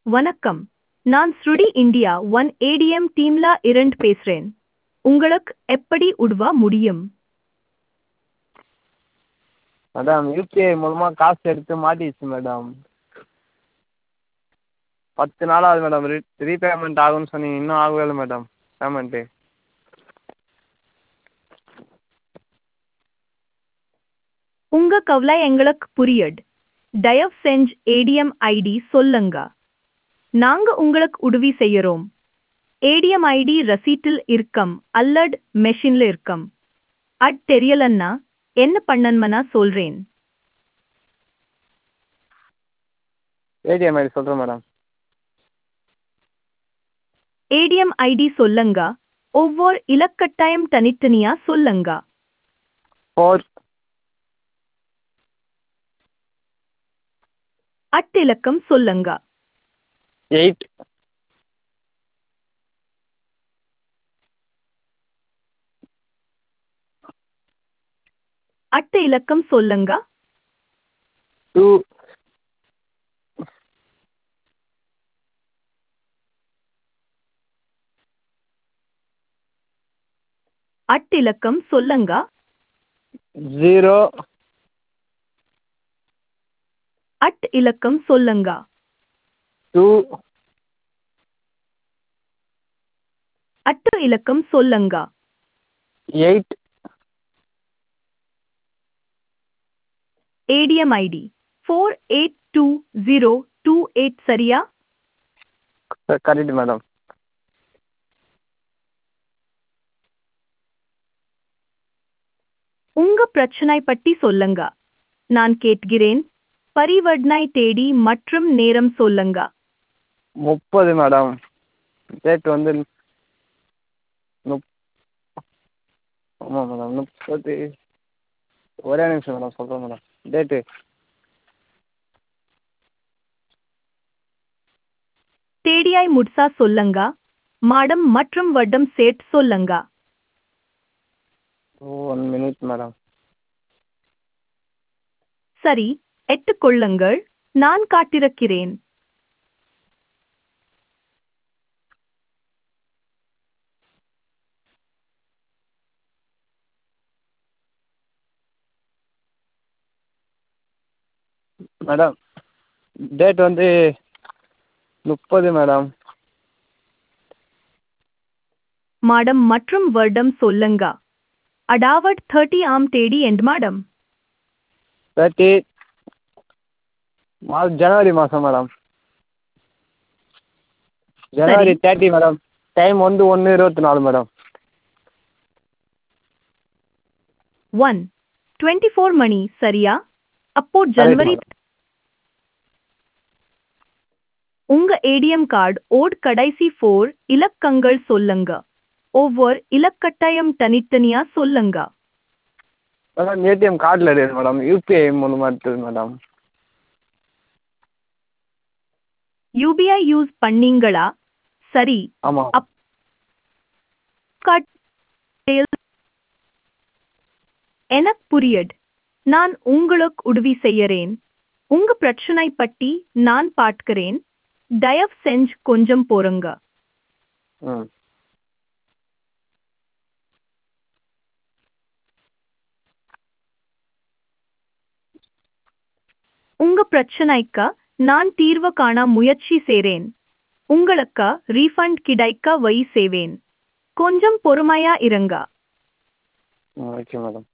வணக்கம் நான் ஸ்ருடி இந்தியா ஒன் ஏடிஎம் டீம்ல இருந்து பேசுறேன் உங்களுக்கு எப்படி உதவ முடியும் மேடம் யூபிஐ மூலமாக காசு எடுத்து மாட்டிக்கிச்சு மேடம் பத்து நாள் ஆகுது மேடம் ரீ ரீபேமெண்ட் ஆகும்னு சொன்னீங்க இன்னும் ஆகவே இல்லை மேடம் பேமெண்ட்டு உங்க கவலை எங்களுக்கு புரியுது தயவு செஞ்சு ஏடிஎம் ஐடி சொல்லுங்க நாங்க உங்களுக்கு உதவி செய்யறோம் ஏடிஎம் ஐடி ரசீட்டில் இருக்கும் அல்லது மெஷின்ல இருக்கும் அது தெரியலன்னா என்ன பண்ணணும்னா சொல்றேன் ஏடிஎம் ஐடி சொல்கிறேன் மேடம் ஏடிஎம் ஐடி சொல்லுங்க ஒவ்வொரு இலக்கட்டாயம் தனித்தனியா சொல்லுங்க ஃபோர் அட்டு இலக்கம் சொல்லுங்க எயிட் அட்டு இலக்கம் சொல்லுங்க டூ அட்டு இலக்கம் சொல்லுங்க ஜீரோ அட் இலக்கம் சொல்லுங்க டூ அட்டு இலக்கம் சொல்லுங்க eight ATM ID four eight two zero two eight சரியா கரெக்ட் மேடம் உங்க பிரச்சனை பற்றி சொல்லுங்க நான் கேட்கிறேன் பரிவர்த்தனை தேதி மற்றும் நேரம் சொல்லுங்க முப்பது மேடம் டேட் வந்து முப் ஆமாம் மேடம் முப்பது ஒரே நிமிஷம் மேடம் சொல்கிறேன் மேடம் டேட்டு தேடியாய் முட்சா சொல்லுங்க மாடம் மற்றும் வட்டம் சேட் சொல்லுங்க ஒன் மினிட் மேடம் சரி எட்டுக்கொள்ளுங்கள் நான் காட்டிருக்கிறேன் மேடம் டேட் வந்து முப்பது மேடம் மாடம் மற்றும் வருடம் சொல்லுங்க அடாவட் தேர்ட்டி ஆம் தேதி எண்ட் மாடம் தேர்ட்டி மா ஜனவரி மாதம் மேடம் ஜனவரி தேர்ட்டி மேடம் டைம் வந்து ஒன்று இருபத்தி நாலு மேடம் ஒன் டுவெண்ட்டி ஃபோர் மணி சரியா அப்போ ஜனவரி madam. உங்க ஏடிஎம் கார்டு ஓட் கடைசி ஃபோர் இலக்கங்கள் சொல்லுங்க ஒவ்வொரு இலக்கட்டாயம் தனித்தனியா சொல்லுங்க மேடம் ஏடிஎம் கார்டில் இருக்குது மேடம் யூபிஐ மூலமாக எடுத்தது மேடம் யூபிஐ யூஸ் பண்ணீங்களா சரி ஆமாம் அப் கார்டு details- எனக்கு புரியுது நான் உங்களுக்கு உதவி செய்யறேன் உங்க பிரச்சனை பற்றி நான் பார்க்கிறேன் தயவு செஞ்சு கொஞ்சம் போறங்க ம் உங்க பிரச்சனைக்கு நான் தீர்வு காண முயற்சி செய்றேன் உங்களுக்கு ரீஃபண்ட் கிடைக்க வை செய்வேன் கொஞ்சம் பொறுமையா இருங்க ம் ஓகே மேடம்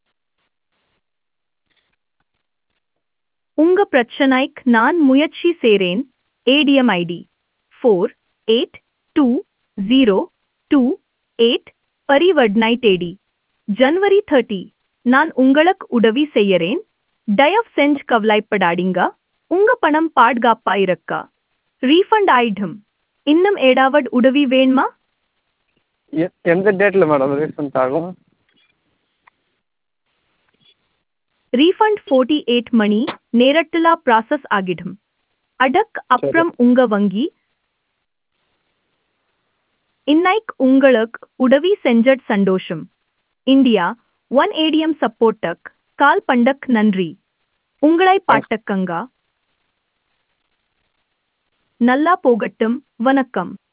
உங்க பிரச்சனைக்கு நான் முயற்சி செய்றேன் ATM ID four eight two zero two eight பரிவர்த்தனை தேதி ஜனவரி தேர்ட்டி நான் உங்களுக்கு உதவி செய்யறேன் தயவு செஞ்சு கவலைப்படாதீங்க உங்க பணம் பாதுகாப்பா இருக்கா ரீஃபண்ட் ஆயிடும் இன்னும் ஏடாவது உதவி வேணுமா எ எந்த டேட்டில் மேடம் ரீஃபண்ட் ஆகும் ரீஃபண்ட் ஃபோர்ட்டி எயிட் மணி நேரத்துல ப்ராசஸ் ஆகிடும் அடக் அப்புறம் உங்க வங்கி இன்னைக்கு உங்களுக்கு உதவி செஞ்சட் சந்தோஷம் இந்தியா ஒன் ஏடிஎம் சப்போர்ட்டக் கால் பண்டக் நன்றி உங்களை பாட்டக்கங்கா நல்லா போகட்டும் வணக்கம்